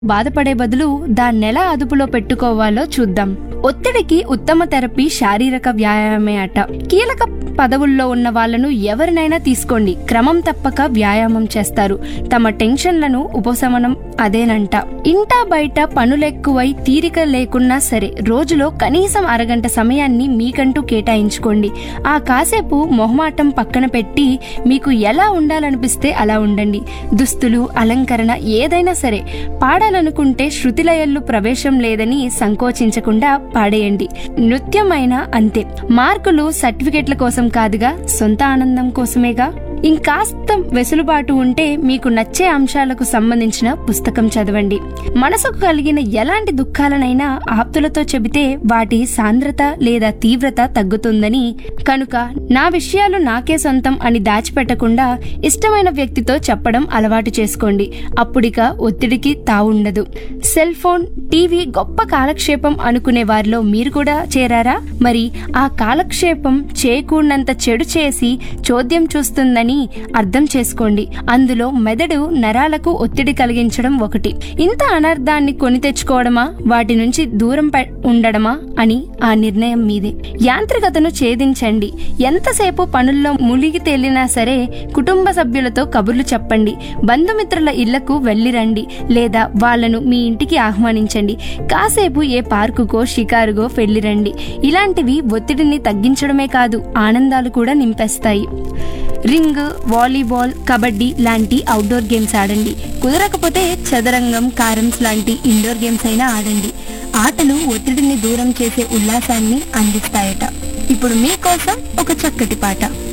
బాధపడే బదులు దాన్నెలా అదుపులో పెట్టుకోవాలో చూద్దాం ఒత్తిడికి ఉత్తమ థెరపీ శారీరక వ్యాయామమే అట కీలక పదవుల్లో ఉన్న వాళ్ళను ఎవరినైనా తీసుకోండి క్రమం తప్పక వ్యాయామం చేస్తారు తమ టెన్షన్లను ఉపశమనం అదేనంట ఇంటా బయట పనులెక్కువై తీరిక లేకున్నా సరే రోజులో కనీసం అరగంట సమయాన్ని మీకంటూ కేటాయించుకోండి ఆ కాసేపు మొహమాటం పక్కన పెట్టి మీకు ఎలా ఉండాలనిపిస్తే అలా ఉండండి దుస్తులు అలంకరణ ఏదైనా సరే పాడాలనుకుంటే శృతిలయల్లో ప్రవేశం లేదని సంకోచించకుండా పాడేయండి నృత్యమైనా అంతే మార్కులు సర్టిఫికెట్ల కోసం కాదుగా సొంత ఆనందం కోసమేగా ఇంకాస్త వెసులుబాటు ఉంటే మీకు నచ్చే అంశాలకు సంబంధించిన పుస్తకం చదవండి మనసుకు కలిగిన ఎలాంటి దుఃఖాలనైనా ఆప్తులతో చెబితే వాటి సాంద్రత లేదా తీవ్రత తగ్గుతుందని కనుక నా విషయాలు నాకే సొంతం అని దాచిపెట్టకుండా ఇష్టమైన వ్యక్తితో చెప్పడం అలవాటు చేసుకోండి అప్పుడిక ఒత్తిడికి తావుండదు సెల్ ఫోన్ టీవీ గొప్ప కాలక్షేపం అనుకునే వారిలో మీరు కూడా చేరారా మరి ఆ కాలక్షేపం చేయకూడనంత చెడు చేసి చోద్యం చూస్తుందని అర్థం చేసుకోండి అందులో మెదడు నరాలకు ఒత్తిడి కలిగించడం ఒకటి ఇంత అనర్థాన్ని కొని తెచ్చుకోవడమా వాటి నుంచి దూరం పె- ఉండడమా అని ఆ నిర్ణయం మీదే యాంత్రికతను ఛేదించండి ఎంతసేపు పనుల్లో మునిగి తేలినా సరే కుటుంబ సభ్యులతో కబుర్లు చెప్పండి బంధుమిత్రుల ఇళ్లకు వెళ్ళిరండి లేదా వాళ్ళను మీ ఇంటికి ఆహ్వానించండి కాసేపు ఏ పార్కుకో షికారుగో వెళ్ళిరండి ఇలాంటివి ఒత్తిడిని తగ్గించడమే కాదు ఆనందాలు కూడా నింపేస్తాయి రింగ్ వాలీబాల్ కబడ్డీ లాంటి అవుట్డోర్ గేమ్స్ ఆడండి కుదరకపోతే చదరంగం కారమ్స్ లాంటి ఇండోర్ గేమ్స్ అయినా ఆడండి ఆటలు ఒత్తిడిని దూరం చేసే ఉల్లాసాన్ని అందిస్తాయట ఇప్పుడు మీకోసం ఒక చక్కటి పాట